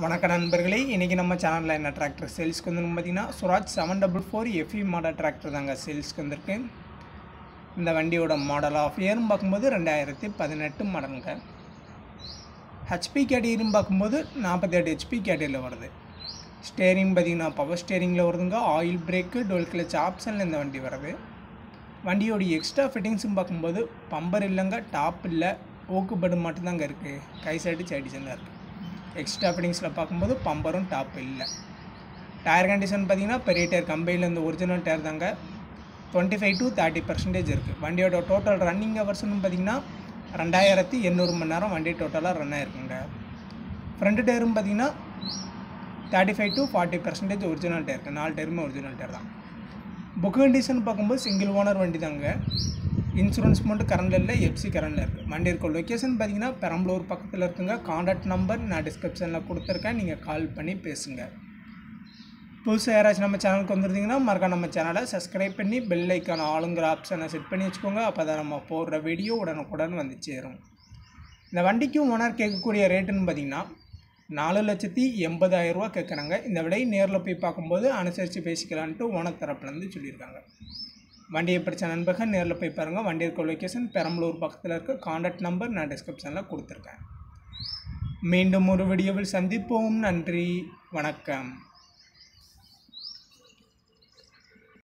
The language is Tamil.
வணக்கம் நண்பர்களே இன்றைக்கி நம்ம சேனலில் என்ன டிராக்டர் சேல்ஸ்க்கு வந்து பார்த்தீங்கன்னா Swaraj seven double four FE model tractor தாங்க சேல்ஸ்க்கு வந்திருக்கு இந்த வண்டியோட மாடல் ஆஃப் இயர்னு பார்க்கும்போது ரெண்டாயிரத்தி பதினெட்டு மாடலுங்க ஹெச்பி கேட்டகிரின்னு பார்க்கும்போது நாற்பத்தெட்டு ஹெச்பி கேட்டகிரியில் வருது ஸ்டேரிங் பார்த்தீங்கன்னா பவர் ஸ்டேரிங்கில் வருதுங்க ஆயில் பிரேக்கு டோல் கிளச் ஆப்ஷனில் இந்த வண்டி வருது வண்டியோடைய எக்ஸ்ட்ரா ஃபிட்டிங்ஸும் பார்க்கும்போது பம்பர் இல்லைங்க டாப் இல்லை ஓக்குபடு மட்டும்தாங்க இருக்குது கை சைடு சைடிஷனில் இருக்குது எக்ஸ்ட்ரா ஃபிட்டிங்ஸில் பார்க்கும்போது பம்பரும் டாப் இல்லை டயர் கண்டிஷன் பார்த்தீங்கன்னா பெரிய டயர் கம்பெனியில் இந்த ஒரிஜினல் டயர் தாங்க twenty five to thirty percentage இருக்குது வண்டியோட டோட்டல் ரன்னிங் ஹவர்ஸ்னு பார்த்தீங்கன்னா ரெண்டாயிரத்தி எண்ணூறு மணி நேரம் வண்டி டோட்டலாக ரன் ஆயிருக்குங்க ஃப்ரண்ட் டயரும் பார்த்தீங்கன்னா thirty five to forty percentage original tyre இருக்குது நாலு டயருமே ஒரிஜினல் டயர் தான் புக் கண்டிஷன் பார்க்கும்போது சிங்கிள் ஓனர் வண்டி தாங்க இன்சூரன்ஸ் மட்டும் கரண்டில் இல்லை எஃப்சி கரண்டில் இருக்குது வண்டி இருக்க லொக்கேஷன் பார்த்தீங்கன்னா பெரம்பலூர் பக்கத்தில் இருக்குங்க காண்டாக்ட் நம்பர் நான் டிஸ்கிரிப்ஷனில் கொடுத்துருக்கேன் நீங்கள் கால் பண்ணி பேசுங்க புதுசாக யாராச்சும் நம்ம சேனலுக்கு வந்துருந்தீங்கன்னா மறக்காம நம்ம சேனலை சப்ஸ்கிரைப் பண்ணி பெல் ஐக்கான ஆளுங்கிற ஆப்ஷனை செட் பண்ணி வச்சுக்கோங்க அப்போ தான் நம்ம போடுற வீடியோ உடனுக்குடன் வந்து சேரும் இந்த வண்டிக்கும் ஓனர் கேட்கக்கூடிய ரேட்டுன்னு பார்த்தீங்கன்னா நாலு லட்சத்தி எண்பதாயிரரூவா கேட்குறாங்க இந்த விலை நேரில் போய் பார்க்கும்போது அனுசரித்து பேசிக்கலான்ட்டு ஓனர் தரப்புலேருந்து சொல்லியிருக்காங்க வண்டியை பிடிச்ச நண்பர்கள் நேரில் போய் பாருங்கள் வண்டி இருக்க லொக்கேஷன் பெரம்பலூர் பக்கத்தில் இருக்க காண்டாக்ட் நம்பர் நான் டிஸ்கிரிப்ஷனில் கொடுத்துருக்கேன் மீண்டும் ஒரு வீடியோவில் சந்திப்போம் நன்றி வணக்கம்